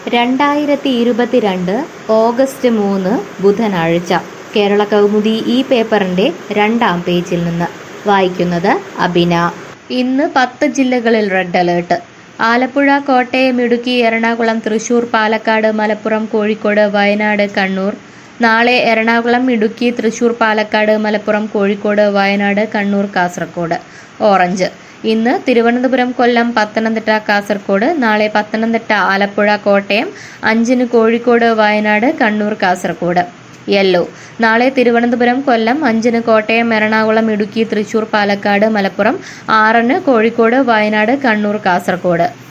രണ്ടായിരത്തി ഇരുപത്തിരണ്ട് ഓഗസ്റ്റ് മൂന്ന് ബുധനാഴ്ച കേരള കൗമുദി ഈ പേപ്പറിന്റെ രണ്ടാം പേജിൽ നിന്ന് വായിക്കുന്നത് അബിന ഇന്ന് പത്ത് ജില്ലകളിൽ റെഡ് അലേർട്ട് ആലപ്പുഴ കോട്ടയം ഇടുക്കി എറണാകുളം തൃശൂർ പാലക്കാട് മലപ്പുറം കോഴിക്കോട് വയനാട് കണ്ണൂർ നാളെ എറണാകുളം ഇടുക്കി തൃശൂർ പാലക്കാട് മലപ്പുറം കോഴിക്കോട് വയനാട് കണ്ണൂർ കാസർഗോഡ് ഓറഞ്ച് ഇന്ന് തിരുവനന്തപുരം കൊല്ലം പത്തനംതിട്ട കാസർഗോഡ് നാളെ പത്തനംതിട്ട ആലപ്പുഴ കോട്ടയം അഞ്ചിന് കോഴിക്കോട് വയനാട് കണ്ണൂർ കാസർഗോഡ് യെല്ലോ നാളെ തിരുവനന്തപുരം കൊല്ലം അഞ്ചിന് കോട്ടയം എറണാകുളം ഇടുക്കി തൃശൂർ പാലക്കാട് മലപ്പുറം ആറിന് കോഴിക്കോട് വയനാട് കണ്ണൂർ കാസർഗോഡ്